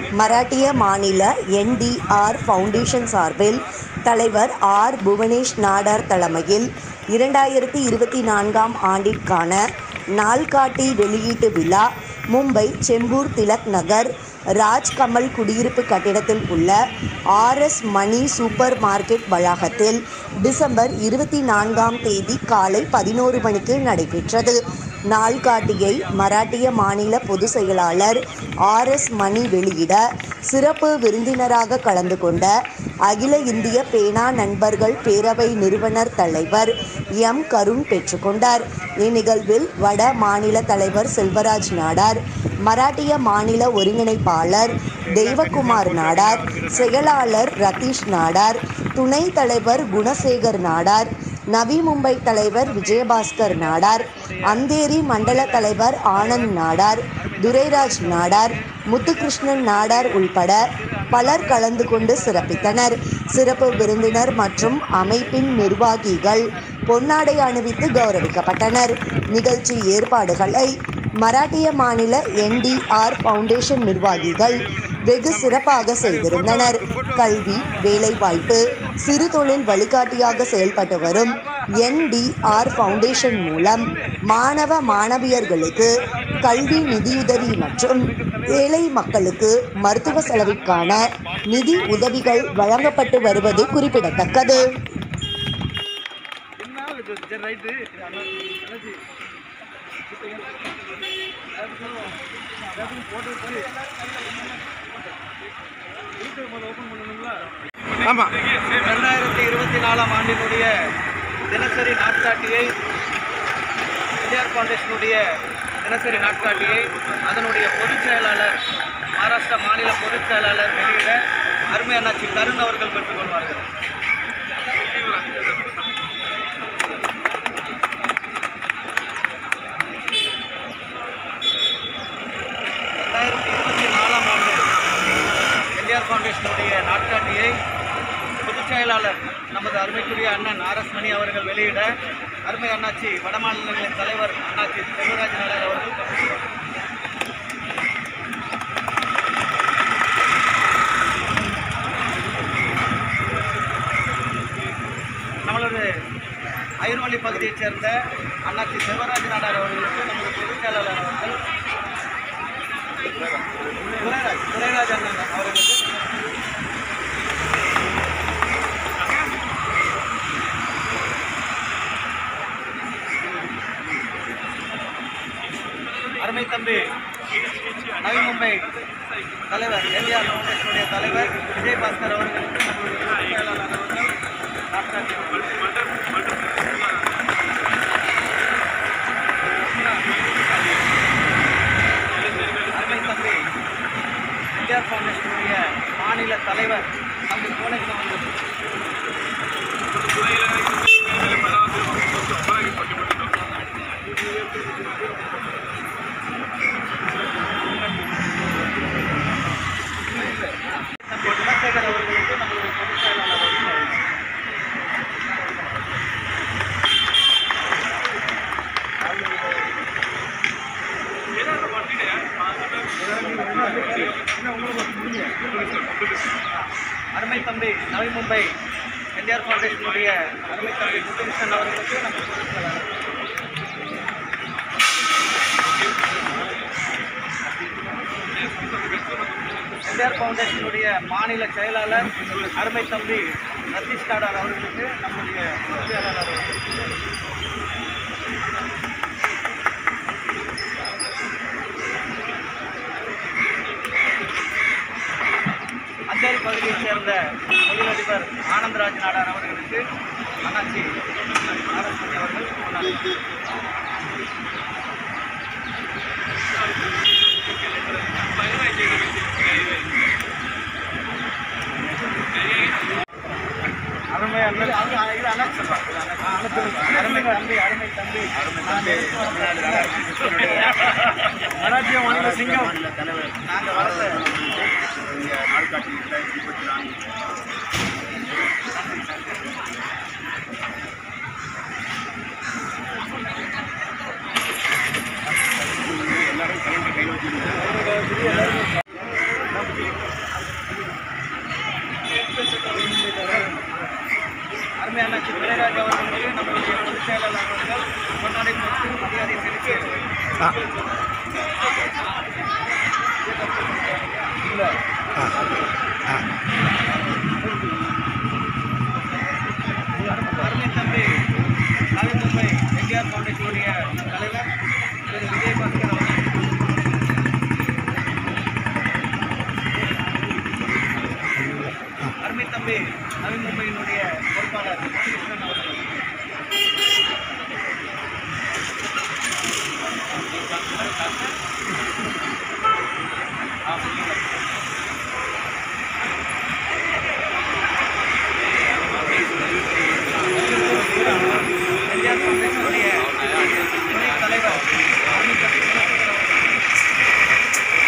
மராட்டிய மாநில என்டிஆர் ஃபவுண்டேஷன் சார்பில் தலைவர் ஆர் புவனேஷ் நாடார் தலைமையில் இரண்டாயிரத்தி இருபத்தி நான்காம் ஆண்டிற்கான நாள்காட்டி வெளியீட்டு விழா மும்பை செம்பூர் திலக் நகர் ராஜ்கமல் குடியிருப்பு கட்டிடத்தில் உள்ள ஆர்எஸ் மணி சூப்பர் மார்க்கெட் வளாகத்தில் டிசம்பர் இருபத்தி நான்காம் தேதி காலை பதினோரு மணிக்கு நடைபெற்றது நாள்காட்டியை மராட்டிய மாநில பொதுச் செயலாளர் ஆர் எஸ் மணி வெளியிட சிறப்பு விருந்தினராக கலந்து கொண்ட அகில இந்திய பேனா நண்பர்கள் பேரவை நிறுவனர் தலைவர் எம் கருண் பெற்றுக்கொண்டார் இந்நிகழ்வில் வட மாநில தலைவர் செல்வராஜ் நாடார் மராட்டிய மாநில ஒருங்கிணைப்பாளர் தெய்வகுமார் நாடார் செயலாளர் ரதீஷ் நாடார் துணைத் தலைவர் குணசேகர் நாடார் நவி மும்பை தலைவர் விஜயபாஸ்கர் நாடார் அந்தேரி மண்டல தலைவர் ஆனந்த் நாடார் துரைராஜ் நாடார் முத்துகிருஷ்ணன் நாடார் உள்பட பலர் கலந்து கொண்டு சிறப்பித்தனர் சிறப்பு விருந்தினர் மற்றும் அமைப்பின் நிர்வாகிகள் பொன்னாடை அணிவித்து கௌரவிக்கப்பட்டனர் நிகழ்ச்சி ஏற்பாடுகளை மராட்டிய மாநில என்டிஆர் ஃபவுண்டேஷன் நிர்வாகிகள் வெகு சிறப்பாக செய்திருந்தனர் கல்வி வேலைவாய்ப்பு சிறு தொழில் வழிகாட்டியாக செயல்பட்டு வரும் என்டிஆர் ஃபவுண்டேஷன் மூலம் மாணவ மாணவியர்களுக்கு கல்வி நிதியுதவி மற்றும் ஏழை மக்களுக்கு மருத்துவ செலவிற்கான நிதி உதவிகள் வழங்கப்பட்டு வருவது குறிப்பிடத்தக்கது சரி ரைட்டு ஆமாம் ரெண்டாயிரத்தி இருபத்தி நாலாம் ஆண்டினுடைய தினசரி நாட்காட்டியை இந்தியார் ஃபவுண்டேஷனுடைய தினசரி நாட்காட்டியை அதனுடைய பொதுச் செயலாளர் மகாராஷ்டிரா மாநில பொதுச் செயலாளர் வெளியிட அருமை அண்ணாச்சி தருண் அவர்கள் பெற்றுக்கொள்வார்கள் ரெண்டாயிரத்தி இருபத்தி நாலாம் ஆண்டு என்டிஆர் ஃபவுண்டேஷனுடைய நாட்காட்டியை பொதுச் செயலாளர் நமது அருமைக்குரிய அண்ணன் ஆர் எஸ் மணி அவர்கள் வெளியிட அருமை அண்ணாச்சி வடமாநிலங்களின் தலைவர் அண்ணாச்சி செல்வராஜ் நாடார் அவர்கள் பங்கேற்கிறார். நம்மளது ஐரோலி பகுதியைச் சேர்ந்த அண்ணாச்சி செல்வராஜ் நாடார் அவர்களுக்கு நமது பொதுச் செயலாளர் அவர்கள் துரைராஜ் துரைராஜ் அண்ணன் அவர்களுக்கு அருமை தம்பி நவி மும்பை தலைவர் எல்ஆர் ஃபவுண்டேஷனுடைய தலைவர் விஜயபாஸ்கர் அவர்களுக்கு நம்முடைய பொதுச் செயலாளர் அவர்கள் நாட்காட்டி அவர்கள் அருமை தம்பி இந்தியார் ஃபவுண்டேஷனுடைய மாநில தலைவர் தம்பி கோணேசன் அவர்கள் தம்பி குணசேகர் அவர்களுக்கு நம்மளுடைய பொதுச் செயலாளர் அவர்கள் அருமை தம்பி நவி மும்பை என்டிஆர் ஃபவுண்டேஷனுடைய அருமை தம்பி முத்துகிருஷ்ணன் அவர்களுக்கு நம்ம பொதுச் செயலாளர். என்டிஆர் ஃபவுண்டேஷனுடைய மாநில செயலாளர் அருமை தம்பி ரத்தீஷ் நாடார் அவர்களுக்கு நம்முடைய பொதுச் செயலாளர் அவர்கள். அந்தேரி பகுதியைச் சேர்ந்த தொழிலதிபர் ஆனந்தராஜ் நாடார் அவர்களுக்கு அண்ணாச்சி ஆரஸ்மணி அவர்கள் முன்னாள் அருமை அண்ணன் இது அண்ணன் சொல்றாங்க. அருமை தம்பி அருமை தம்பி மராட்டிய மாநில சிங்கம் நாங்கள் வளர்த்த அருமையான சித்திரராஜ் அவர்களுக்கு நம்முடைய பொதுச் செயலாளர் அவர்கள் கொண்டாடி கொடுத்து மரியாதை செலுத்தி ஆ இல்லை ஆ ஆ அருமை தம்பி நவி மும்பை என்டிஆர் ஃபவுண்டேஷனுடைய தலைவர் திரு விஜயபாஸ்கர் அவர்கள் அருமை தம்பி நவி மும்பையினுடைய பொறுப்பாளர் கிருஷ்ணன் அவர்கள் என்டிஆர் ஃபவுண்டேஷனுடைய துணைத் தலைவர் அருமை தம்பி குணசேகர் அவர்கள்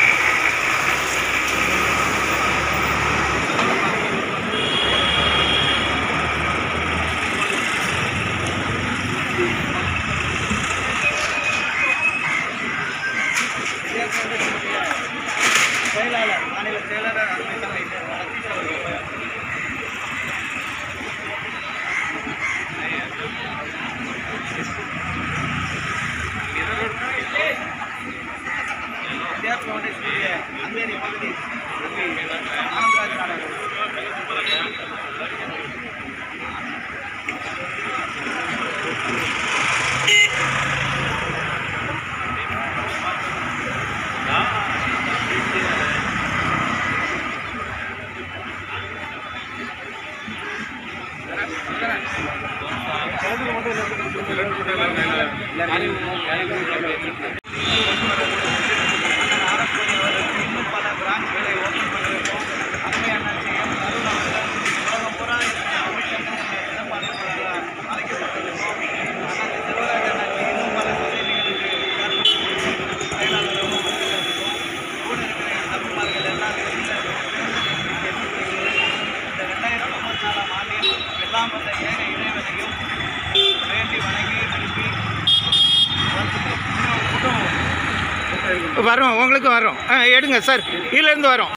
என்டிஆர் ஃபவுண்டேஷனுடைய செயலாளர் மாநில செயலாளர் அருமை தம்பி லத்தீப் அவர்கள் என்டிஆர் ஃபவுண்டேஷனுடைய அங்கேரி பகுதி தம்பி ஆனந்தராஜ் அவர்கள் அண்ணன் ஆரப்போது அவர்களுக்கு இன்னும் பல பிரான்ச்களை ஓப்பன் பண்ணியிருக்கோம் அம்மை அண்ணாச்சியும் அருண் அவர்கள் உலகம் பூரா இருக்கிற அமைச்சர்கள் சிறப்பாளர்களாக அழைக்கப்பட்டிருக்கோம் அண்ணாச்சி செல்வராஜ் அண்ணாச்சி இன்னும் பல சொசைட்டிகளுக்கு செயலாளர்களும் கூட இருக்கிற என் தம்பிமார்கள் எல்லாம் வெளியில் இந்த ரெண்டாயிரத்தி முப்பத்தி நாலாம் ஆண்டில் எல்லாம் வந்த ஏக இறைவனையும் வேண்டி வணங்கி விரும்பி வாழ்த்துக்கள். இன்னும் கூட்டம் வரோம் உங்களுக்கு வரோம் ஆ எடுங்க சார் கீழேருந்து வரோம்